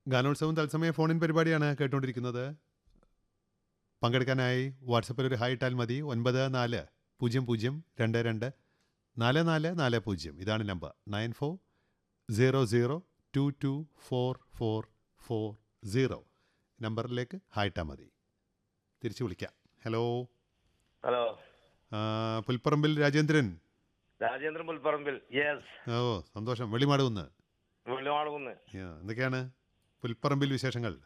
ഗാനോത്സവം തത്സമയ ഫോണിൻ പരിപാടിയാണ് കേട്ടുകൊണ്ടിരിക്കുന്നത് പങ്കെടുക്കാനായി വാട്സപ്പിൽ ഒരു ഹായ് ഇട്ടാൽ മതി ഒൻപത് നാല് പൂജ്യം പൂജ്യം രണ്ട് രണ്ട് നാല് നാല് നാല് പൂജ്യം ഇതാണ് number nine four zero zero two two four four four zero നമ്പറിലേക്ക് ഹായ് ഇട്ടാൽ മതി തിരിച്ചു വിളിക്കാം ഹലോ ഹലോ ആ, പുൽപ്പറമ്പിൽ രാജേന്ദ്രൻ രാജേന്ദ്രൻ പുൽപ്പറമ്പിൽ യെസ് ഓ സന്തോഷം വെളിമാടുകുന്ന് വെള്ളിമാളുകുന്ന് യാ, എന്തൊക്കെയാണ് പുൽപ്പറമ്പിൽ വിശേഷങ്ങൾ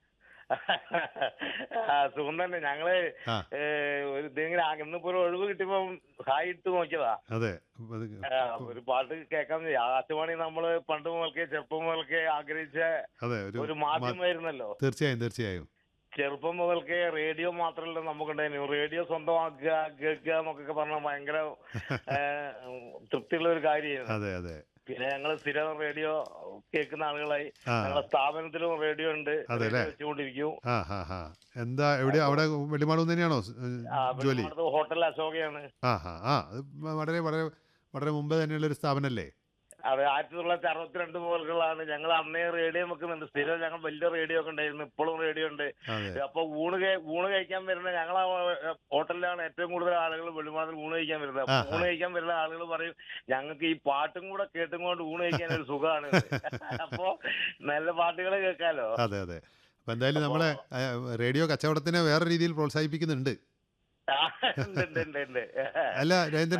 ആ, സുഖം തന്നെ ഞങ്ങള് ആ ഏ, ഒരു ഇതിങ്ങനെ ആ- ഇന്നിപ്പോ ഒരു ഒഴിവ് കിട്ടിയപ്പോ ഹായ് ഇട്ട് നോക്കിയതാ അതെ അത് ആ, ഒരു പാട്ട് കേൾക്കാൻ ആകാശവാണി നമ്മള് പണ്ട് മുതൽക്കേ ചെറുപ്പം മുതൽക്കേ ആഗ്രഹിച്ച അതെ ഒരു ഒരു മാ- മാധ്യമമായിരുന്നല്ലോ തീർച്ചയായും തീർച്ചയായും ചെറുപ്പം മുതൽക്കേ റേഡിയോ മാത്രമല്ല നമുക്കുണ്ടായിരുന്നു റേഡിയോ സ്വന്തമാക്കുക കേൾക്കുക എന്നൊക്കെ പറഞ്ഞാൽ ഭയങ്കര ഏ, തൃപ്തിയുള്ള ഒരു കാര്യമായിരുന്നു അതെ അതെ പിന്നെ ഞങ്ങൾ സ്ഥിരം റേഡിയോ കേൾക്കുന്ന ആളുകളായി ആ ഞങ്ങളുടെ സ്ഥാപനത്തിലും റേഡിയോ ഉണ്ട് അതെ അല്ലേ? റേഡിയോ വെച്ചുകൊണ്ടിരിക്കും ആ ഹാ ഹാ എന്താ എവിടെ അവിടെ വെളിമാടുന്ന് തന്നെയാണോ സ്- ആ, ജോലി വെളിമാടത്ത് ഹോട്ടൽ അശോകയാണ് ആ ഹാ ആ അത് വളരെ വളരെ വളരെ മുമ്പ് തന്നെയുള്ള ഒരു സ്ഥാപനമല്ലേ അത് ആയിരത്തി തൊള്ളായിരത്തി അറുപത്തിരണ്ട് മുതലുകളാണ് ഞങ്ങൾ അന്നേ റേഡിയോ വെക്കുന്നുണ്ട് സ്ഥിരം ഞങ്ങൾ വലിയ റേഡിയോ ഒക്കെ ഉണ്ടായിരുന്നു ഇപ്പോഴും റേഡിയോ ഉണ്ട് അതെ അപ്പൊ ഊണ് കഴി- ഊണ് കഴിക്കാൻ വരുന്ന ഞങ്ങൾ ഹോട്ടലിലാണ് ഏറ്റവും കൂടുതൽ ആളുകൾ വെളിമാറിൽ ഊണ് കഴിക്കാൻ വരുന്നത് അപ്പൊ ആഹാ. ഊണ് കഴിക്കാൻ വരുന്ന ആളുകൾ പറയും ഞങ്ങൾക്ക് ഈ പാട്ടും കൂടെ കേട്ടും കൊണ്ട് ഊണ് കഴിക്കാൻ ഒരു സുഖമാണ് അപ്പൊ നല്ല പാട്ടുകൾ കേൾക്കാലോ അതെ അതെ അപ്പം എന്തായാലും നമ്മളെ ആ, റേഡിയോ കച്ചവടത്തിനെ വേറെ രീതിയിൽ പ്രോത്സാഹിപ്പിക്കുന്നുണ്ട് ആ, ഉണ്ട് ഉണ്ട് ഉണ്ട് ഉണ്ട് അല്ല രവീന്ദ്രൻ